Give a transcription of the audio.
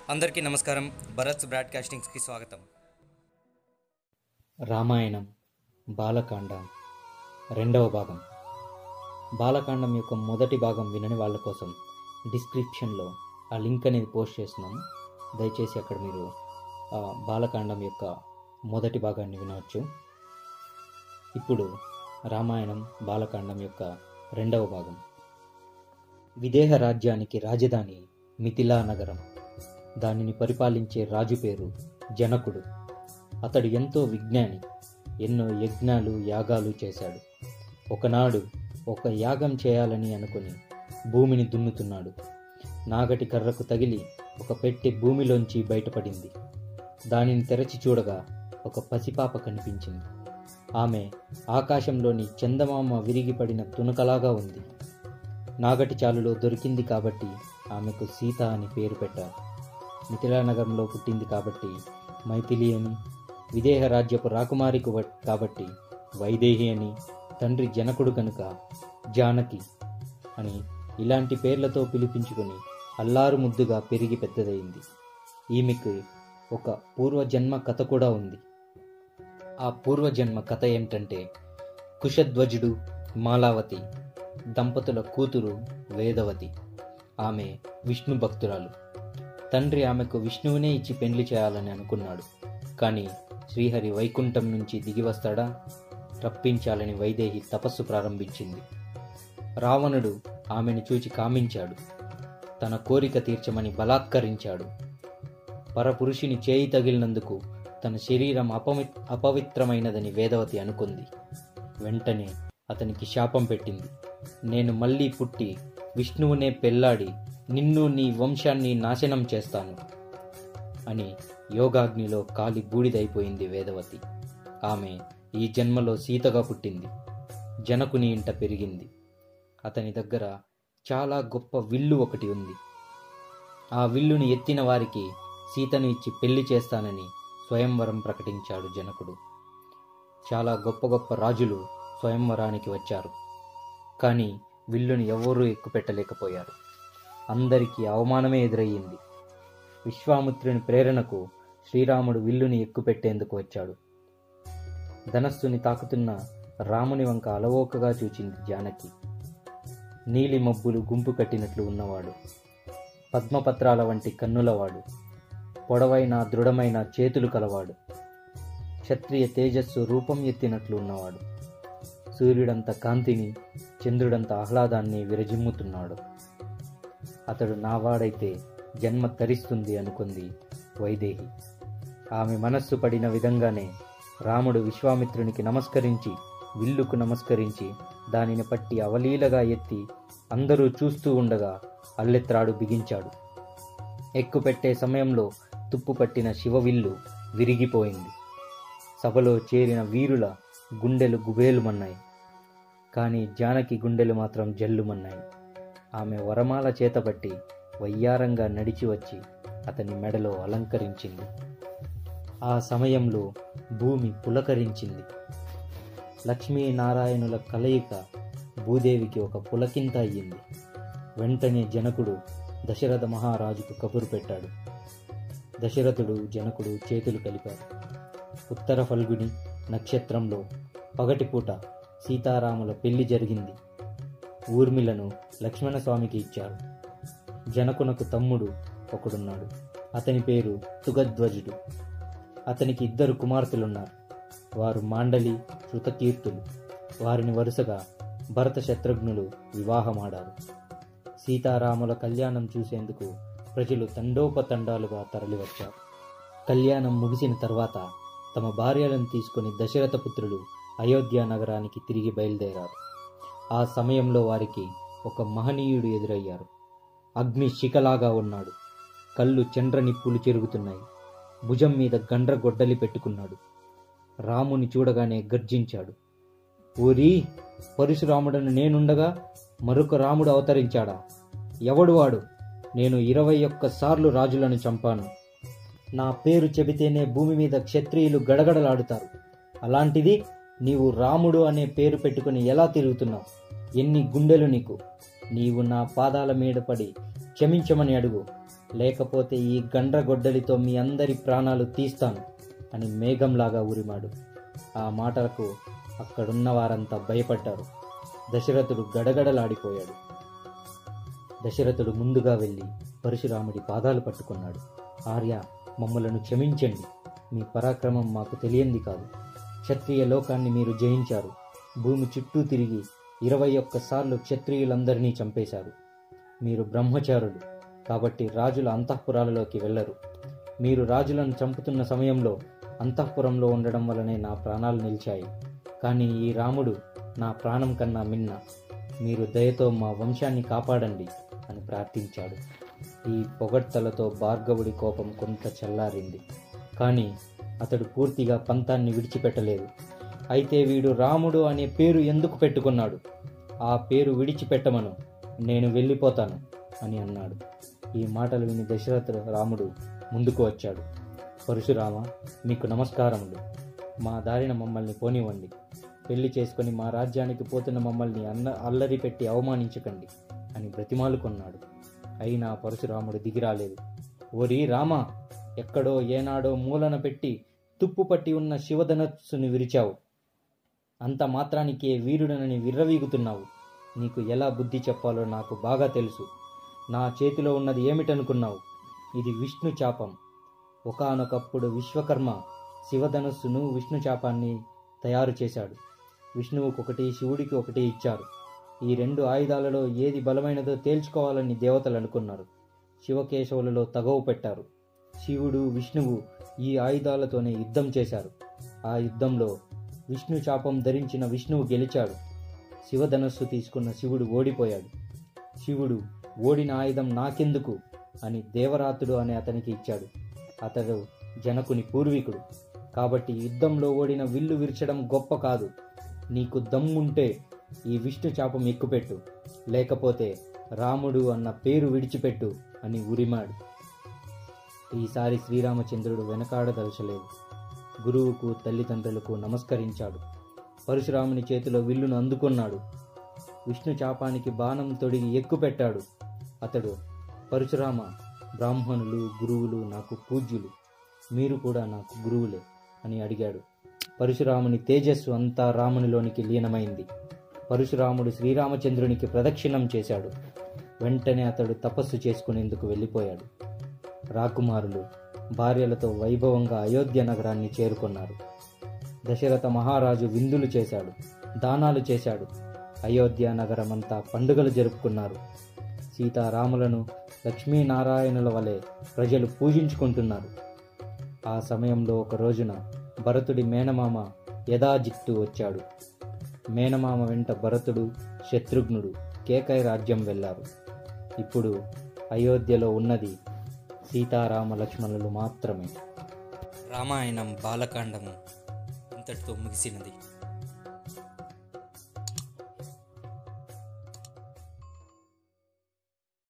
అందరికీ నమస్కారం భరత్ బ్రాడ్కాస్టింగ్స్కి స్వాగతం రామాయణం బాలకాండ రెండవ భాగం బాలకాండం యొక్క మొదటి భాగం వినని వాళ్ళ కోసం డిస్క్రిప్షన్లో ఆ లింక్ అనేది పోస్ట్ చేస్తున్నాము దయచేసి అక్కడ మీరు ఆ బాలకాండం యొక్క మొదటి భాగాన్ని వినవచ్చు ఇప్పుడు రామాయణం బాలకాండం యొక్క రెండవ భాగం విదేహ రాజ్యానికి రాజధాని మిథిలా నగరం దానిని పరిపాలించే రాజు పేరు జనకుడు అతడు ఎంతో విజ్ఞాని ఎన్నో యజ్ఞాలు యాగాలు చేశాడు ఒకనాడు ఒక యాగం చేయాలని అనుకుని భూమిని దున్నుతున్నాడు నాగటి కర్రకు తగిలి ఒక పెట్టె భూమిలోంచి బయటపడింది దానిని తెరచి చూడగా ఒక పసిపాప కనిపించింది ఆమె ఆకాశంలోని చందమామ విరిగిపడిన తునకలాగా ఉంది నాగటి చాలులో దొరికింది కాబట్టి ఆమెకు సీత అని పేరు పెట్టారు మిథిలా నగరంలో పుట్టింది కాబట్టి మైథిలి అని విదేహ రాజ్యపు రాకుమారికి వ- కాబట్టి వైదేహి అని తండ్రి జనకుడు కనుక జానకి అని ఇలాంటి పేర్లతో పిలిపించుకొని అల్లారు ముద్దుగా పెరిగి పెద్దదయింది ఈమెకు ఒక పూర్వజన్మ కథ కూడా ఉంది ఆ పూర్వజన్మ కథ ఏమిటంటే కుశధ్వజుడు మాలావతి దంపతుల కూతురు వేదవతి ఆమె విష్ణు భక్తురాలు తండ్రి ఆమెకు విష్ణువునే ఇచ్చి పెండ్లి చేయాలని అనుకున్నాడు కానీ శ్రీహరి వైకుంఠం నుంచి దిగి వస్తాడా రప్పించాలని వైదేహి తపస్సు ప్రారంభించింది రావణుడు ఆమెను చూచి కామించాడు తన కోరిక తీర్చమని బలాత్కరించాడు పరపురుషుని చేయి తగిలినందుకు తన శరీరం అపమి అపవిత్రమైనదని వేదవతి అనుకుంది వెంటనే అతనికి శాపం పెట్టింది నేను మళ్ళీ పుట్టి విష్ణువునే పెళ్లాడి నిన్ను నీ వంశాన్ని నాశనం చేస్తాను అని యోగాగ్నిలో కాలి బూడిదైపోయింది వేదవతి ఆమె ఈ జన్మలో సీతగా పుట్టింది జనకుని ఇంట పెరిగింది అతని దగ్గర చాలా గొప్ప విల్లు ఒకటి ఉంది ఆ విల్లుని ఎత్తిన వారికి సీతను ఇచ్చి పెళ్లి చేస్తానని స్వయంవరం ప్రకటించాడు జనకుడు చాలా గొప్ప గొప్ప రాజులు స్వయంవరానికి వచ్చారు కానీ విల్లుని ఎవ్వరూ ఎక్కుపెట్టలేకపోయారు అందరికీ అవమానమే ఎదురయ్యింది విశ్వామిత్రుని ప్రేరణకు శ్రీరాముడు విల్లుని ఎక్కుపెట్టేందుకు వచ్చాడు ధనస్సుని తాకుతున్న రాముని వంక అలవోకగా చూచింది జానకి నీలి మబ్బులు గుంపు కట్టినట్లు ఉన్నవాడు పద్మపత్రాల వంటి కన్నులవాడు పొడవైన దృఢమైన చేతులు కలవాడు క్షత్రియ తేజస్సు రూపం ఎత్తినట్లు ఉన్నవాడు సూర్యుడంత కాంతిని చంద్రుడంత ఆహ్లాదాన్ని విరజిమ్ముతున్నాడు అతడు నావాడైతే జన్మ తరిస్తుంది అనుకుంది వైదేహి ఆమె మనస్సు పడిన విధంగానే రాముడు విశ్వామిత్రునికి నమస్కరించి విల్లుకు నమస్కరించి దానిని పట్టి అవలీలగా ఎత్తి అందరూ చూస్తూ ఉండగా అల్లెత్రాడు బిగించాడు ఎక్కుపెట్టే సమయంలో తుప్పు పట్టిన శివవిల్లు విరిగిపోయింది సభలో చేరిన వీరుల గుండెలు గుబేలుమన్నాయి కానీ జానకి గుండెలు మాత్రం జల్లుమన్నాయి ఆమె వరమాల చేతబట్టి వయ్యారంగా నడిచి వచ్చి అతని మెడలో అలంకరించింది ఆ సమయంలో భూమి పులకరించింది లక్ష్మీనారాయణుల కలయిక భూదేవికి ఒక పులకింత అయ్యింది వెంటనే జనకుడు దశరథ మహారాజుకు కబురు పెట్టాడు దశరథుడు జనకుడు చేతులు కలిపారు ఉత్తర ఫల్గుని నక్షత్రంలో పగటిపూట సీతారాముల పెళ్లి జరిగింది ఊర్మిలను లక్ష్మణస్వామికి ఇచ్చారు జనకునకు తమ్ముడు ఒకడున్నాడు అతని పేరు తుగధ్వజుడు అతనికి ఇద్దరు కుమార్తెలున్నారు వారు మాండలి శృతకీర్తులు వారిని వరుసగా భరత శత్రుఘ్నులు వివాహమాడారు సీతారాముల కళ్యాణం చూసేందుకు ప్రజలు తండోపతండాలుగా తరలివచ్చారు కళ్యాణం ముగిసిన తర్వాత తమ భార్యలను తీసుకుని దశరథ పుత్రులు అయోధ్య నగరానికి తిరిగి బయలుదేరారు ఆ సమయంలో వారికి ఒక మహనీయుడు ఎదురయ్యారు అగ్ని శిఖలాగా ఉన్నాడు కళ్ళు చండ్ర నిప్పులు చెరుగుతున్నాయి భుజం మీద గండ్ర గొడ్డలి పెట్టుకున్నాడు రాముని చూడగానే గర్జించాడు ఊరి పరశురాముడను నేనుండగా మరొక రాముడు అవతరించాడా ఎవడు వాడు నేను ఇరవై ఒక్క సార్లు రాజులను చంపాను నా పేరు చెబితేనే భూమి మీద క్షత్రియులు గడగడలాడుతారు అలాంటిది నీవు రాముడు అనే పేరు పెట్టుకుని ఎలా తిరుగుతున్నావు ఎన్ని గుండెలు నీకు నీవు నా పాదాల మీద పడి క్షమించమని అడుగు లేకపోతే ఈ గండ్రగొడ్డలితో మీ అందరి ప్రాణాలు తీస్తాను అని మేఘంలాగా ఊరిమాడు ఆ మాటలకు అక్కడున్న వారంతా భయపడ్డారు దశరథుడు గడగడలాడిపోయాడు దశరథుడు ముందుగా వెళ్ళి పరశురాముడి పాదాలు పట్టుకున్నాడు ఆర్య మమ్మలను క్షమించండి మీ పరాక్రమం మాకు తెలియంది కాదు క్షత్రియ లోకాన్ని మీరు జయించారు భూమి చుట్టూ తిరిగి ఇరవై ఒక్కసార్లు క్షత్రియులందరినీ చంపేశారు మీరు బ్రహ్మచారులు కాబట్టి రాజుల అంతఃపురాలలోకి వెళ్ళరు మీరు రాజులను చంపుతున్న సమయంలో అంతఃపురంలో ఉండడం వలనే నా ప్రాణాలు నిలిచాయి కానీ ఈ రాముడు నా ప్రాణం కన్నా మిన్న మీరు దయతో మా వంశాన్ని కాపాడండి అని ప్రార్థించాడు ఈ పొగడ్తలతో భార్గవుడి కోపం కొంత చల్లారింది కానీ అతడు పూర్తిగా పంతాన్ని విడిచిపెట్టలేదు అయితే వీడు రాముడు అనే పేరు ఎందుకు పెట్టుకున్నాడు ఆ పేరు విడిచిపెట్టమను నేను వెళ్ళిపోతాను అని అన్నాడు ఈ మాటలు విని దశరథ రాముడు ముందుకు వచ్చాడు పరశురామ మీకు నమస్కారములు మా దారిన మమ్మల్ని పోనివ్వండి పెళ్లి చేసుకొని మా రాజ్యానికి పోతున్న మమ్మల్ని అన్న అల్లరి పెట్టి అవమానించకండి అని బ్రతిమాలుకున్నాడు అయినా పరశురాముడు దిగిరాలేదు ఓరి రామ ఎక్కడో ఏనాడో మూలన పెట్టి తుప్పు పట్టి ఉన్న శివధనస్సును విరిచావు అంత మాత్రానికే వీరుడనని విర్రవీగుతున్నావు నీకు ఎలా బుద్ధి చెప్పాలో నాకు బాగా తెలుసు నా చేతిలో ఉన్నది ఏమిటనుకున్నావు ఇది విష్ణు చాపం ఒకానొకప్పుడు విశ్వకర్మ శివధనుస్సును విష్ణు చాపాన్ని తయారు చేశాడు విష్ణువుకు ఒకటి శివుడికి ఒకటి ఇచ్చారు ఈ రెండు ఆయుధాలలో ఏది బలమైనదో తేల్చుకోవాలని దేవతలు అనుకున్నారు శివకేశవులలో తగవు పెట్టారు శివుడు విష్ణువు ఈ ఆయుధాలతోనే యుద్ధం చేశారు ఆ యుద్ధంలో విష్ణు చాపం ధరించిన విష్ణువు గెలిచాడు శివధనస్సు తీసుకున్న శివుడు ఓడిపోయాడు శివుడు ఓడిన ఆయుధం నాకెందుకు అని దేవరాతుడు అనే అతనికి ఇచ్చాడు అతడు జనకుని పూర్వీకుడు కాబట్టి యుద్ధంలో ఓడిన విల్లు విరచడం గొప్ప కాదు నీకు దమ్ముంటే ఈ విష్ణు చాపం ఎక్కుపెట్టు లేకపోతే రాముడు అన్న పేరు విడిచిపెట్టు అని ఉరిమాడు ఈసారి శ్రీరామచంద్రుడు వెనకాడదలచలేదు గురువుకు తల్లిదండ్రులకు నమస్కరించాడు పరశురాముని చేతిలో విల్లును అందుకున్నాడు విష్ణు చాపానికి బాణం తొడిగి ఎక్కుపెట్టాడు అతడు పరశురామ బ్రాహ్మణులు గురువులు నాకు పూజ్యులు మీరు కూడా నాకు గురువులే అని అడిగాడు పరశురాముని తేజస్సు అంతా రామునిలోనికి లీనమైంది పరశురాముడు శ్రీరామచంద్రునికి ప్రదక్షిణం చేశాడు వెంటనే అతడు తపస్సు చేసుకునేందుకు వెళ్ళిపోయాడు రాకుమారులు భార్యలతో వైభవంగా అయోధ్య నగరాన్ని చేరుకున్నారు దశరథ మహారాజు విందులు చేశాడు దానాలు చేశాడు అయోధ్య నగరమంతా పండుగలు జరుపుకున్నారు సీతారాములను లక్ష్మీనారాయణుల వలె ప్రజలు పూజించుకుంటున్నారు ఆ సమయంలో ఒక రోజున భరతుడి మేనమామ యథాజిత్తు వచ్చాడు మేనమామ వెంట భరతుడు శత్రుఘ్నుడు కేకై రాజ్యం వెళ్ళారు ఇప్పుడు అయోధ్యలో ఉన్నది సీతారామ లక్ష్మణులు మాత్రమే రామాయణం బాలకాండము ఇంతటితో ముగిసినది